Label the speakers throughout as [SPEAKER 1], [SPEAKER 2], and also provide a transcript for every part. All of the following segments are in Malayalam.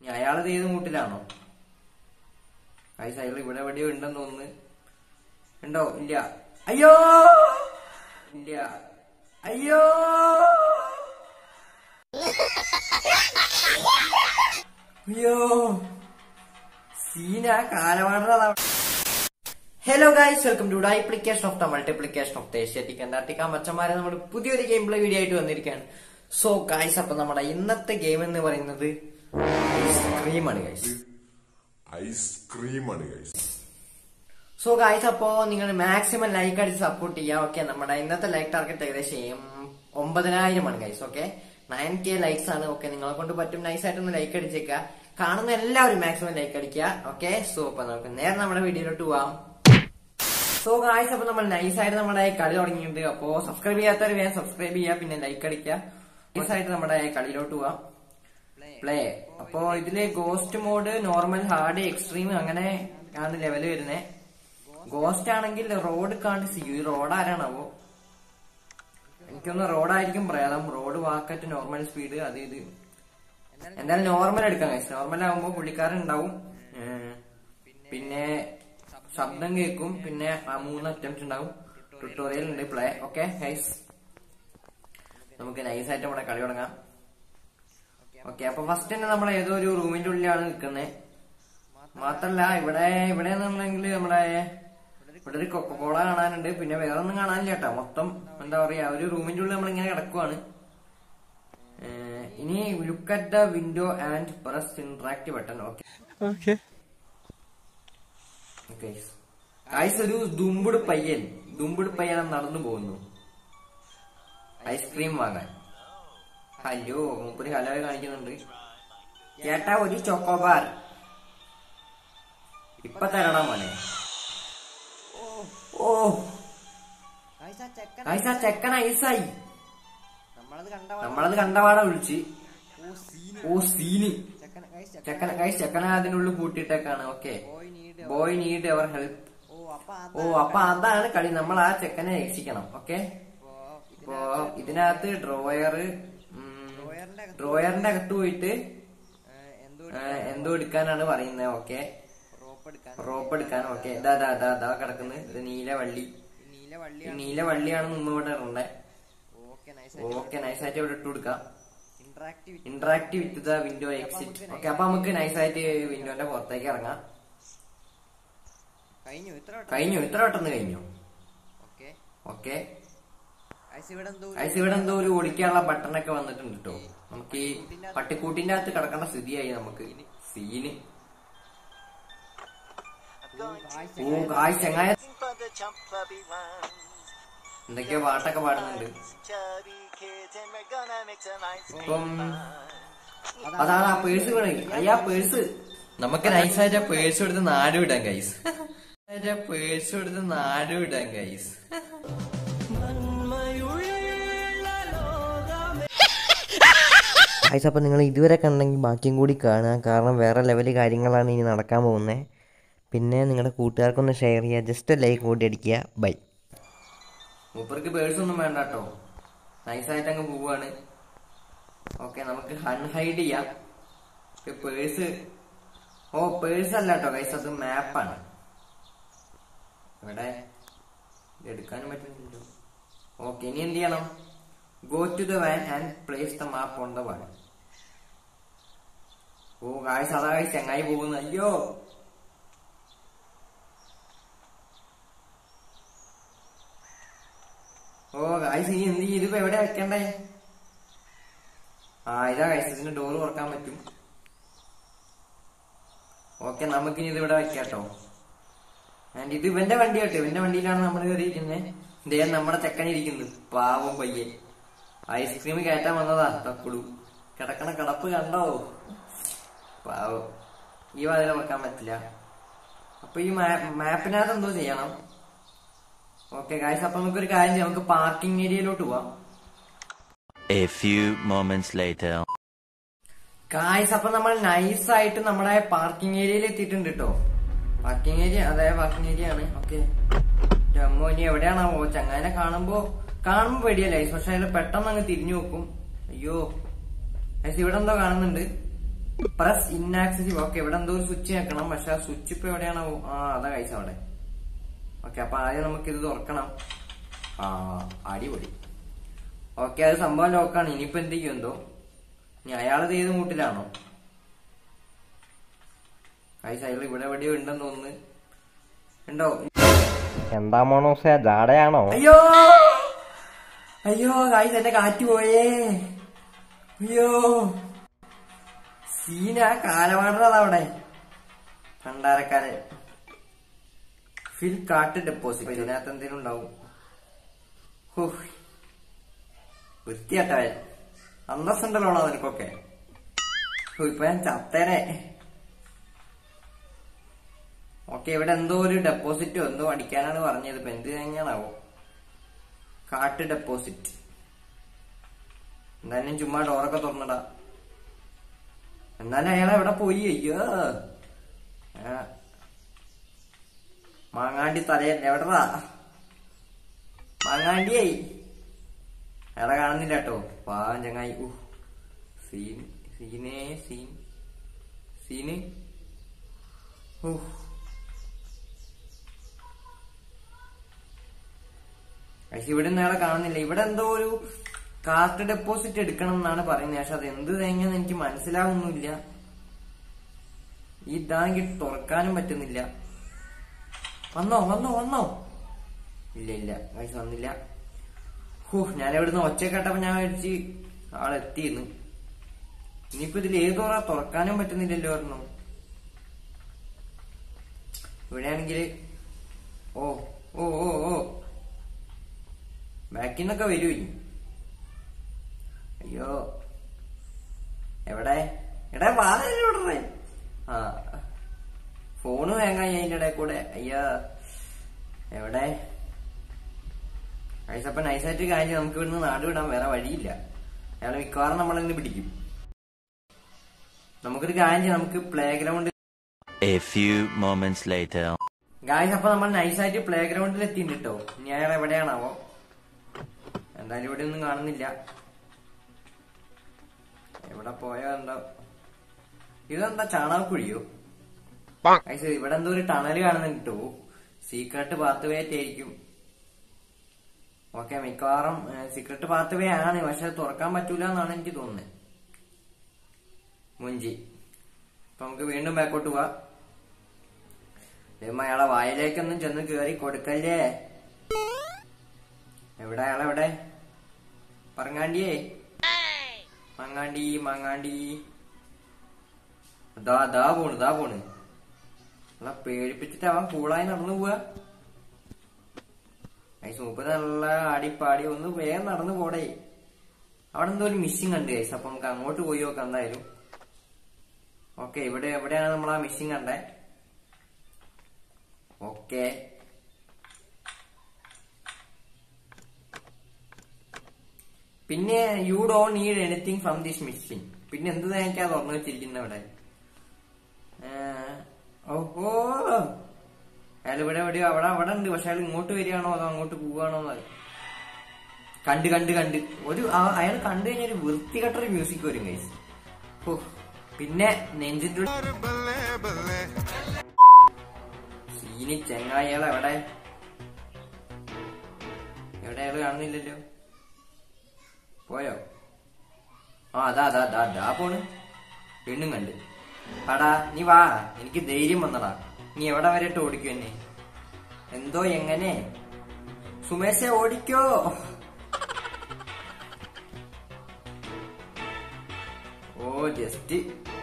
[SPEAKER 1] ഇനി അയാളത് ഏത് മൂട്ടിലാണോ ഗൈസ് അയാൾ ഇവിടെ എവിടെയോ ഉണ്ടെന്ന് തോന്നുന്നു ഉണ്ടോ ഇല്ല അയ്യോ ഇല്ല അയ്യോ അയ്യോ സീന കാലമാണ hello guys welcome to duplication of the multiplication of the Asiatic Antarctica മച്ചന്മാരെ നമ്മൾ പുതിയൊരു ഗെയിം പ്ലേ വീഡിയോ ആയിട്ട് വന്നിരിക്കുകയാണ് സോ ഗൈസ് അപ്പൊ നമ്മുടെ ഇന്നത്തെ ഗെയിം എന്ന് പറയുന്നത് ഐസ്ക്രീമാണ് ഗൈസ്
[SPEAKER 2] ഐസ്ക്രീമാണ് ഗൈസ്
[SPEAKER 1] സോ ഗൈസ് അപ്പോ നിങ്ങൾ മാക്സിമം ലൈക്ക് അടിച്ച് സപ്പോർട്ട് ചെയ്യുക ഓക്കെ നമ്മുടെ ഇന്നത്തെ ലൈക്ക് ടാർഗറ്റ് ഏകദേശം ഒമ്പതിനായിരം ആണ് guys okay nine K likes ആണ് ഓക്കെ നിങ്ങളെ കൊണ്ട് പറ്റും നൈസ് ആയിട്ടൊന്ന് ലൈക്ക് അടിച്ചേക്കുക കാണുന്ന എല്ലാവരും മാക്സിമം ലൈക്ക് അടിക്കുക ഓക്കെ സോ അപ്പൊ നമുക്ക് നേരെ നമ്മുടെ വീഡിയോയിലോട്ട് പോവാം സോ ഗായ്സ് അപ്പൊ നമ്മൾ നൈസ് ആയിട്ട് നമ്മുടെ കളി തുടങ്ങിയിട്ടുണ്ട് അപ്പോ സബ്സ്ക്രൈബ് ചെയ്യാത്തവർ വേഗം സബ്സ്ക്രൈബ് ചെയ്യുക പിന്നെ ലൈക്ക് അടിക്കുക നൈസ് ആയിട്ട് നമ്മുടെ കളിയിലോട്ട് പോവാം പ്ലേ അപ്പോ ഇതില് ghost mode normal hard extreme അങ്ങനെ ആണ് ലെവല് വരുന്നത് ഗോസ്റ്റ് ആണെങ്കിൽ റോഡ് കാണിച്ച് ഈ റോഡ് ആരാണാവോ എനിക്കൊന്ന് റോഡായിരിക്കും പ്രേതം റോഡ് വാക്കറ്റ് നോർമൽ സ്പീഡ് അത് ഇത് എന്തായാലും നോർമൽ എടുക്കാം ഗൈസ് നോർമൽ ആകുമ്പോ പുള്ളിക്കാരൻ ഉണ്ടാവും ഏഹ് പിന്നെ ശബ്ദം കേൾക്കും പിന്നെ ആ മൂന്ന് അറ്റംപ്റ്റ് ഉണ്ടാവും ട്യൂട്ടോറിയൽ ഉണ്ട് പ്ലേ ഓക്കെ ഗൈസ് നമുക്ക് നൈസായിട്ട് നമ്മുടെ കളി തുടങ്ങാം ഓക്കെ അപ്പൊ ഫസ്റ്റ് തന്നെ നമ്മൾ ഏതോ ഒരു റൂമിന്റെ ഉള്ളിലാണ് നിൽക്കുന്നത് മാത്രല്ല ഇവിടെ ഇവിടെ എന്നുണ്ടെങ്കിൽ നമ്മുടെ ഇവിടെ ഒരു കൊക്കക്കോള കാണാനുണ്ട് പിന്നെ വേറെ ഒന്നും കാണാനില്ല കേട്ടോ മൊത്തം എന്താ പറയാ ഒരു റൂമിന്റെ ഉള്ളിൽ നമ്മൾ ഇങ്ങനെ കിടക്കുവാണ് ഏഹ് ഇനി look at the window and press interact button okay
[SPEAKER 3] Okay.
[SPEAKER 1] Guys ഒരു ദുമ്പുട് പയ്യൻ ദുമ്പുട് പയ്യൻ നടന്നു പോകുന്നു ഐസ്ക്രീം വാങ്ങാൻ ഹലോ മൂപ്പര് ഹലോ കാണിക്കുന്നുണ്ട് ചേട്ടാ ഒരു ചോക്കോബാർ ഇപ്പൊ തരണ മോനെ ഓ
[SPEAKER 4] ഗൈസ്, ആ ചെക്കൻ
[SPEAKER 1] ഗൈസ് ആ ചെക്കൻ ഐസായി
[SPEAKER 4] നമ്മളത് കണ്ട
[SPEAKER 1] നമ്മളത് കണ്ടപാടെ വിളിച്ച്
[SPEAKER 4] ഓ സീന്
[SPEAKER 1] ഓ സീന്
[SPEAKER 4] ചെക്കൻ ഗൈസ് ചെക്കൻ
[SPEAKER 1] ചെക്കൻ ഗൈസ് ചെക്കനെ അതിനുള്ളിൽ പൂട്ടിയിട്ടേക്കാണ് okay
[SPEAKER 4] boy need
[SPEAKER 1] boy need our help
[SPEAKER 4] ഓ അപ്പൊ
[SPEAKER 1] ഓ അപ്പൊ അതാണ് കളി നമ്മൾ ആ ചെക്കനെ രക്ഷിക്കണം ഓക്കെ
[SPEAKER 4] അപ്പൊ
[SPEAKER 1] ഇപ്പൊ ഇതിനകത്ത് ഡ്രോയർ
[SPEAKER 4] ഡ്രോയറിന്റെ അകത്ത്
[SPEAKER 1] ഡ്രോയറിന്റെ അകത്ത് പോയിട്ട്
[SPEAKER 4] ഏഹ്, എന്തോ
[SPEAKER 1] ഏ, എന്തോ എടുക്കാനാണ് പറയുന്നത് ഓക്കെ
[SPEAKER 4] റോപ്പ് എടുക്കാൻ
[SPEAKER 1] റോപ്പ് എടുക്കാൻ ഓക്കെ ഇതാ ഇതാ ഇതാ ഇതാ കിടക്കുന്നത് ഇത് നീല വള്ളി
[SPEAKER 4] ഈ നീല
[SPEAKER 1] ഈ
[SPEAKER 4] വള്ളിയാണ്
[SPEAKER 1] നീല വള്ളിയാണ് മുന്നോട്ട് ഇടണ്ടേ
[SPEAKER 4] ഓക്കെ നൈസ്
[SPEAKER 1] ഓക്കെ നൈസായിട്ട് ഇവിടെ ഇട്ട് കൊടുക്കാം
[SPEAKER 4] interactivity
[SPEAKER 1] interact with the window exit okay അപ്പൊ നമുക്ക് നൈസായിട്ട് വിൻഡോന്റെ പുറത്തേക്ക് ഇറങ്ങാം
[SPEAKER 4] കഴിഞ്ഞു ഇത്ര
[SPEAKER 1] കഴിഞ്ഞു ഇത്ര പെട്ടെന്ന് കഴിഞ്ഞു
[SPEAKER 4] ഓക്കെ
[SPEAKER 1] ഓക്കെ
[SPEAKER 4] ഗൈസ് ഇവിടെ എന്തോ
[SPEAKER 1] ഐസ് ഇവിടെ എന്തോ ഒരു ഓടിക്കാനുള്ള ബട്ടണൊക്കെ വന്നിട്ടുണ്ട് കേട്ടോ നമുക്ക് ഈ പട്ടിക്കൂട്ടിന്റെ അകത്ത് കിടക്കേണ്ട സ്ഥിതിയായി നമുക്ക് സീന് ഓ കായ് ചെങ്ങായ
[SPEAKER 5] for the chump puppy ones.
[SPEAKER 1] എന്തൊക്കെയോ പാട്ടൊക്കെ പാടുന്നുണ്ട്
[SPEAKER 5] Chubby kids, and we're gonna make some ice cream
[SPEAKER 1] ഇപ്പം
[SPEAKER 5] fun.
[SPEAKER 1] അതാണ് ആ പേഴ്സ് വീണ അയ്യാ പേഴ്സ് നമുക്ക് നൈസായിട്ട് പേഴ്സ് എടുത്ത് നാട് വിടാം ഗൈസ് പേഴ്സ് എടുത്ത് നാട് വിടാം ഗൈസ്
[SPEAKER 6] ഗൈസ് അപ്പോൾ നിങ്ങൾ ഇതുവരെ കണ്ടെങ്കിൽ ബാക്കിയും കൂടി കാണുക കാരണം വേറെ ലെവൽ കാര്യങ്ങളാണ് ഇനി നടക്കാൻ പോകുന്നത് പിന്നെ നിങ്ങളുടെ കൂട്ടുകാർക്കൊന്ന് ഷെയർ ചെയ്യുക ജസ്റ്റ് ലൈക്ക് കൂടി അടിക്കുക ബൈ
[SPEAKER 1] മൂപ്പർക്ക് പേഴ്സ് ഒന്നും വേണ്ട കേട്ടോ നൈസായിട്ട് അങ്ങ് പോവാണ് ഓക്കെ നമുക്ക് അൺഹൈഡ് ചെയ്യാം പേഴ്സ് ഓ പേഴ്സ് അല്ല കേട്ടോ ഗൈസ് അത് മാപ്പാണ് ഇവിടെ ഇത് എടുക്കാനും പറ്റുന്നില്ലല്ലോ ഓക്കെ ഇനി എന്ത് ചെയ്യണം go to the van and place the map on the van ഓ ഗായ്സ് അതാ ഗായ്സ് ചങ്ങായി പോകുന്നു അയ്യോ ഓ ഗായ്സ് ഇനി എന്ത് ചെയ്യും ഇതിപ്പോ എവിടെ വെക്കണ്ടേ ആ ഇതാ ഗായ്സ് ഇതിന്റെ ഡോറ് തുറക്കാൻ പറ്റും ഓക്കെ നമുക്കിനി ഇത് ഇവിടെ വെക്കാട്ടോ ആൻഡ് ഇത് ഇവന്റെ വണ്ടി കേട്ടോ ഇവന്റെ വണ്ടിയിലാണ് നമ്മൾ കയറിയിരിക്കുന്നത് ഇതേ നമ്മുടെ ചെക്കനിരിക്കുന്നു പാവം പയ്യൻ ഐസ്ക്രീം കയറ്റാൻ വന്നതാ തക്കുടു കിടക്കണ കിടപ്പ് കണ്ടോ പാവം ഈ വാതില വെക്കാൻ പറ്റില്ല അപ്പൊ ഈ മാപ്പിനകത്ത് എന്തോ ചെയ്യണം ഓക്കെ ഗായ്സ് അപ്പൊ നമുക്കൊരു കാര്യം ചെയ്യാം നമുക്ക് പാർക്കിംഗ് ഏരിയയിലോട്ട് പോവാം
[SPEAKER 7] A few moments later.
[SPEAKER 1] Guys അപ്പൊ നമ്മൾ നൈസ് ആയിട്ട് നമ്മുടെ പാർക്കിംഗ് ഏരിയയിൽ എത്തിയിട്ടുണ്ട് കേട്ടോ പാർക്കിംഗ് ഏരിയ അതെ പാർക്കിംഗ് ഏരിയ ആണ് ഓക്കെ അമ്മോ ഇനി എവിടെയാണാവോ ചങ്ങാനെ കാണുമ്പോ കാണുമ്പോ പേടിയല്ലേ പക്ഷെ അതിൽ പെട്ടെന്ന് അങ്ങ് തിരിഞ്ഞു നോക്കും അയ്യോ ഗൈസ് ഇവിടെ എന്തോ കാണുന്നുണ്ട് പ്രസ് ഇന്നാക്സസീവ് ഓക്കെ ഇവിടെ എന്തോ ഒരു സ്വിച്ച് വെക്കണം പക്ഷെ ആ സ്വിച്ച് ഇപ്പൊ എവിടെയാണോ ആ അതാ കഴിച്ച അവിടെ ഓക്കെ അപ്പൊ ആദ്യം നമുക്ക് ഇത് തുറക്കണം ആ അടിപൊളി ഓക്കെ അത് സംഭവം ലോക്കാണ് ഇനിയിപ്പോ എന്ത് ചെയ്യും എന്തോ ഇനി അയാളത് ഏത് മൂട്ടിലാണോ കഴിച്ച അയാൾ ഇവിടെ എവിടെയോ ഉണ്ടെന്ന് തോന്നുന്നു ഉണ്ടോ
[SPEAKER 6] എന്താ മോണോസേ ജാടയാണോ
[SPEAKER 1] അയ്യോ അയ്യോ കായ്സ് എന്റെ കാറ്റ് പോയേ അയ്യോ സീന കാലമാടത് അവിടെ ഭണ്ഡാരക്കാരൻ ഫിൽ കാട്ട് ഡെപ്പോസിറ്റ് ഇതിനകത്ത് എന്തെങ്കിലും ഉണ്ടാവും ഹോ വൃത്തിയാട്ടവൻ അന്തസ്സുണ്ടല്ലോ നിനക്കൊക്കെ ഹോ, ഇപ്പൊ ഞാൻ ചത്തേനെ ഓക്കെ ഇവിടെ എന്തോ ഒരു ഡെപ്പോസിറ്റോ എന്തോ അടിക്കാനാണ് പറഞ്ഞത് ഇപ്പൊ എന്ത് തന്നെയാണാവോ കാട്ട് ഡെപ്പോസിറ്റ് എന്തായാലും ചുമ്മാ ഡോറൊക്കെ തുറന്നടാ എന്നാലും അയാൾ എവിടെ പോയി അയ്യോ ആ. മാങ്ങാണ്ടി തലയല്ല എവിടെടാ മാങ്ങാണ്ടിയേ അയാളെ കാണുന്നില്ല കേട്ടോ പാവം ചങ്ങായി ഊ സീൻ സീനേ സീൻ സീന് ഊ പക്ഷെ ഇവിടെ നേരെ കാണുന്നില്ല ഇവിടെ എന്തോ ഒരു കാർഡ് ഡെപ്പോസിറ്റ് എടുക്കണം എന്നാണ് പറയുന്നത് പക്ഷെ അത് എന്ത് തേങ്ങന്ന് എനിക്ക് മനസ്സിലാവുന്നില്ല ഈ ബാങ്ക് തുറക്കാനും പറ്റുന്നില്ല വന്നോ വന്നോ വന്നോ ഇല്ല ഇല്ല പൈസ വന്നില്ല ഹൂ ഞാൻ ഇവിടുന്ന് ഒച്ച കേട്ടപ്പോ ഞാൻ വിളിച്ച് ആളെത്തിയിരുന്നു ഇനിയിപ്പോ ഇതിൽ ഏതോറാ തുറക്കാനും പറ്റുന്നില്ലല്ലോ ഒരെണ്ണം ഇവിടെയാണെങ്കിൽ ഓ ഓ ഓ ഓ ബാക്കിൽ നിന്നൊക്കെ വരൂ ഇനി അയ്യോ എവിടെ എടാ വാതിലൂടെ ആ ഫോണ് വേങ്ങായി അതിന്റെ ഇടയിൽ കൂടെ അയ്യോ എവിടെ ഐസപ്പ നൈസായിട്ട് കാര്യം നമുക്ക് ഇവിടുന്ന് നാട് വിടാൻ വേറെ വഴിയില്ല അയാൾ മിക്കവാറും നമ്മളിന്ന് പിടിക്കും നമുക്കൊരു കാര്യം ചെയ്യാം, നമുക്ക് playground
[SPEAKER 7] A few moments later.
[SPEAKER 1] Guys അപ്പൊ നമ്മൾ നൈസായിട്ട് പ്ലേ ഗ്രൗണ്ടിൽ എത്തിയിട്ടുണ്ട് കേട്ടോ ഇനി അയാൾ എവിടെയാണാവോ എന്തായാലും ഇവിടെ ഒന്നും കാണുന്നില്ല എവിടെ പോയോ എന്തോ ഇതെന്താ ചാണകക്കുഴിയോ ഗായ്സ് ഇവിടെ എന്തോ ഒരു ടണല് കാണുന്നുണ്ട് കേട്ടോ സീക്രട്ട് പാത്ത് വേ ആയിരിക്കും ഓക്കെ മിക്കവാറും സീക്രട്ട് പാത്ത് വേ ആണ് പക്ഷെ അത് തുറക്കാൻ പറ്റൂല എന്നാണ് എനിക്ക് തോന്നുന്നത് മുഞ്ചി അപ്പൊ നമുക്ക് വീണ്ടും ബാക്കോട്ട് പോവാം ദൈവമേ, അയാളെ വായിലേക്കൊന്നും ചെന്ന് കേറി കൊടുക്കല്ലേ എവിടെ അയാളെവിടെ പറങ്ങാണ്ടിയേ മങ്ങാണ്ടി മങ്ങാണ്ടി ദാ ദാ പോണ് ദാ പോണ് അല്ല പേടിപ്പിച്ചിട്ട് അവൻ കൂളായി നടന്നു പോവാ ഐസ് മൂപ്പര് നല്ല ആടിപ്പാടി ഒന്ന് വേഗം നടന്നു പോടേ അവിടെ എന്തോ ഒരു മിസ്സിങ് കണ്ട് ഗൈസ് അപ്പൊ നമുക്ക് അങ്ങോട്ട് പോയി നോക്കാം എന്തായാലും ഓക്കെ ഇവിടെ എവിടെയാണ് നമ്മൾ ആ മിസ്സിങ് കണ്ടേ ഓക്കെ പിന്നെ you do need anything from this missing പിന്നെ എന്ത് തേക്കാ തുറന്നു വെച്ചിരിക്കുന്ന ഇവിടെ ഓഹോ അയാൾ ഇവിടെ എവിടെയോ അവിടെ അവിടെ ഉണ്ട് പക്ഷെ അയാൾ ഇങ്ങോട്ട് വരികയാണോ അതോ അങ്ങോട്ട് പോവുകയാണോ എന്ന് കണ്ട് കണ്ട് കണ്ട് ഒരു അയാൾ കണ്ടു കഴിഞ്ഞാൽ ഒരു വൃത്തികെട്ടൊരു മ്യൂസിക് വരും കൈസ് ഓ പിന്നെ നെഞ്ചിന്റെ ഉള്ളിൽ സീനി ചെങ്ങായികൾ എവിടെ എവിടെ അയാള് കാണുന്നില്ലല്ലോ പോയോ ആ അതാ അതാ അതാ അതാ പോണ് വീണ്ടും കണ്ട് പാടാ നീ വാ എനിക്ക് ധൈര്യം വന്നടാ നീ എവിടെ വരെ ഇട്ട് ഓടിക്കും എന്നെ എന്തോ എങ്ങനെ സുമേഷെ ഓടിക്കോ ഓ ജസ്റ്റ്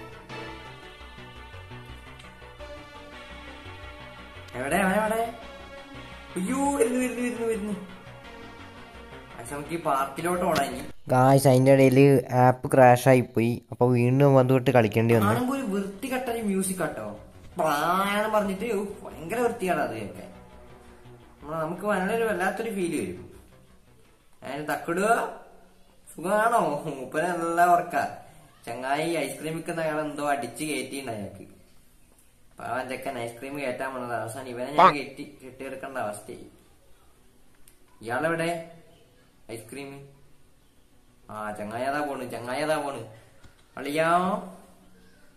[SPEAKER 1] എവിടെ അവനെവിടെ അയ്യോ വരുന്നു വരുന്നു വരുന്നു വരുന്നു പക്ഷെ നമുക്ക് ഈ പാർക്കിലോട്ട് ഓടാൻ ഇനി
[SPEAKER 6] ഗായ്സ് അതിൻ്റെ ഇടയിൽ ആപ്പ് ക്രാഷ് ആയിപ്പോയി അപ്പോൾ വീണ്ടും വന്നുകൊണ്ട് കളിക്കേണ്ടി വന്നു
[SPEAKER 1] കാണുമ്പോ ഒരു വൃത്തികെട്ടൊരു മ്യൂസിക് കേട്ടോ പ്രാണെന്ന് പറഞ്ഞിട്ട് ഉഫ്, ഭയങ്കര വൃത്തിയാണ് അത് കേൾക്കാൻ നമ്മള് നമുക്ക് നല്ലൊരു വല്ലാത്തൊരു ഫീല് വരും അതിന് തക്കിടുക സുഖമാണോ മൂപ്പര് നല്ല ഉറക്ക ചങ്ങായി ഐസ്ക്രീം വിൽക്കുന്ന അയാൾ എന്തോ അടിച്ച് കയറ്റിണ്ട് അയാൾക്ക് പാവൻ ചെക്കൻ ഐസ്ക്രീം കയറ്റാൻ വന്നത് അവസാനം ഇവനെ ഞാൻ കെട്ടി കെട്ടിയെടുക്കേണ്ട അവസ്ഥയായി ഇയാളെവിടെ ഐസ്ക്രീം ആ ചങ്ങായതാ പോണ് ചങ്ങായതാ പോണ് അളിയാ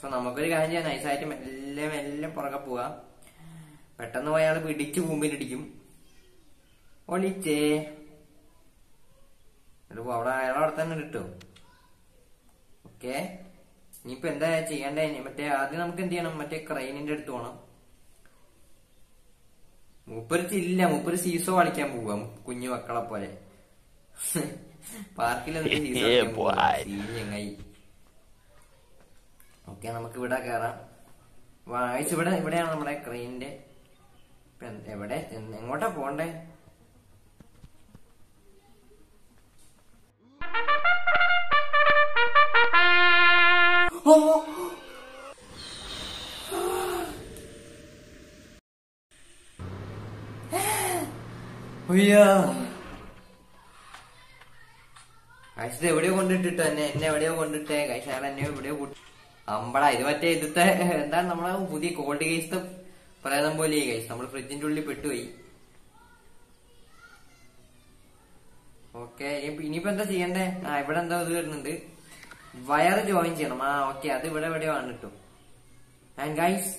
[SPEAKER 1] സോ നമുക്കൊരു കാര്യം ചെയ്യാം നൈസായിട്ട് മെല്ലെ മെല്ലെ പുറകെ പോവാം പെട്ടെന്ന് പോയ ആള് പിടിച്ച് കൂമ്പിലിടിക്കും ഒളിച്ചേ എന്നിട്ട് പോ, അവിടെ അയാൾ അവിടെ തന്നെ കിട്ടും ഓക്കെ ഇനിയിപ്പോ എന്താ ചെയ്യണ്ടേ ഇനി മറ്റേ ആദ്യം നമുക്ക് എന്ത് ചെയ്യണം മറ്റേ ക്രൈനിന്റെ അടുത്ത് പോണം മൂപ്പര് ചില്ല മൂപ്പര് സീസോ കളിക്കാൻ പോവാ കുഞ്ഞു മക്കളെ പോലെ പാർക്കിൽ സീസോ കളിക്കാൻ പോവാ. സീൻ ചങ്ങായി ഓക്കെ നമുക്ക് ഇവിടെ കേറാം വായിച്ച് ഇവിടെ ഇവിടെയാണ് നമ്മുടെ ക്രെയിനിന്റെ ഇപ്പൊ എന്ത്- എവിടെ എന്ന് എങ്ങോട്ടാ പോണ്ടേ ഓ അയ്യാ കഴിച്ചത് എവിടെയോ കൊണ്ടിട്ടിട്ടോ എന്നെ എന്നെ എവിടെയോ കൊണ്ടിട്ടേ കഴിച്ച അയാൾ എന്നെ എവിടെയോ കൂട്ടി അമ്പടാ ഇത് മറ്റേ ഇന്നത്തെ എന്താണ് നമ്മളെ പുതിയ കോൾഡ് കേസത്തെ പ്രേതം പോലെ കഴിച്ചു നമ്മൾ ഫ്രിഡ്ജിന്റെ ഉള്ളിൽ പെട്ടുപോയി ഓക്കെ ഇനിയിപ്പോ എന്താ ചെയ്യണ്ടേ ആ ഇവിടെ എന്താ ഇത് വരുന്നുണ്ട് വയറ് ജോയിൻ ചെയ്യണം ആ ഓക്കെ അത് ഇവിടെ എവിടെയോ ആണ് കിട്ടും ആൻഡ് ഗൈസ്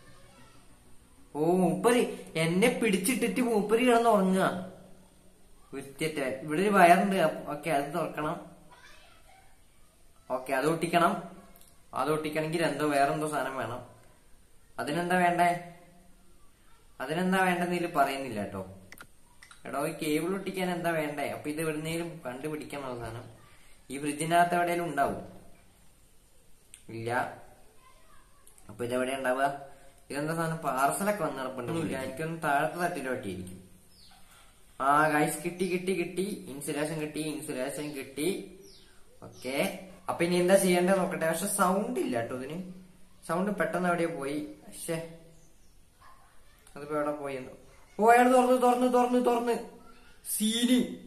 [SPEAKER 1] ഓ മൂപ്പര് എന്നെ പിടിച്ചിട്ടിട്ട് മൂപ്പര് കിടന്ന് ഉറങ്ങുക വൃത്തിയറ്റ ഇവിടെ ഒരു വയറുണ്ട് ഓക്കെ അത് തുറക്കണം ഓക്കെ അത് ഒട്ടിക്കണം അത് ഒട്ടിക്കണമെങ്കിൽ എന്തോ വേറെന്തോ സാധനം വേണം അതിനെന്താ വേണ്ടേ അതിനെന്താ വേണ്ടെന്ന് ഇതിൽ പറയുന്നില്ല കേട്ടോ എടോ ഈ കേബിൾ ഒട്ടിക്കാൻ എന്താ വേണ്ടേ അപ്പൊ ഇത് എവിടുന്നേലും കണ്ടുപിടിക്കണം അവസാനം ഈ ഫ്രിഡ്ജിനകത്ത് എവിടെയെങ്കിലും ഉണ്ടാവും ഇല്ല അപ്പൊ ഇതെവിടെ ഉണ്ടാവുക ഇതെന്താ സാധനം പാർസലൊക്കെ വന്ന് നടപ്പുണ്ട് എനിക്കൊന്ന് താഴത്തെ തട്ടിൽ പറ്റിയിരിക്കും ആ ഗൈസ് കിട്ടി കിട്ടി കിട്ടി ഇൻസുലേഷൻ കിട്ടി ഇൻസുലേഷൻ കിട്ടി ഓക്കെ അപ്പൊ ഇനി എന്താ ചെയ്യേണ്ടത് നോക്കട്ടെ പക്ഷെ സൗണ്ട് ഇല്ല കേട്ടോ ഇതിന് സൗണ്ട് പെട്ടെന്ന് എവിടെയോ പോയി പക്ഷേ അതിപ്പോ എവിടെ പോയി എന്ന് ഓ അയാൾ തുറന്ന് തുറന്ന് തുറന്ന് തുറന്ന് സീനി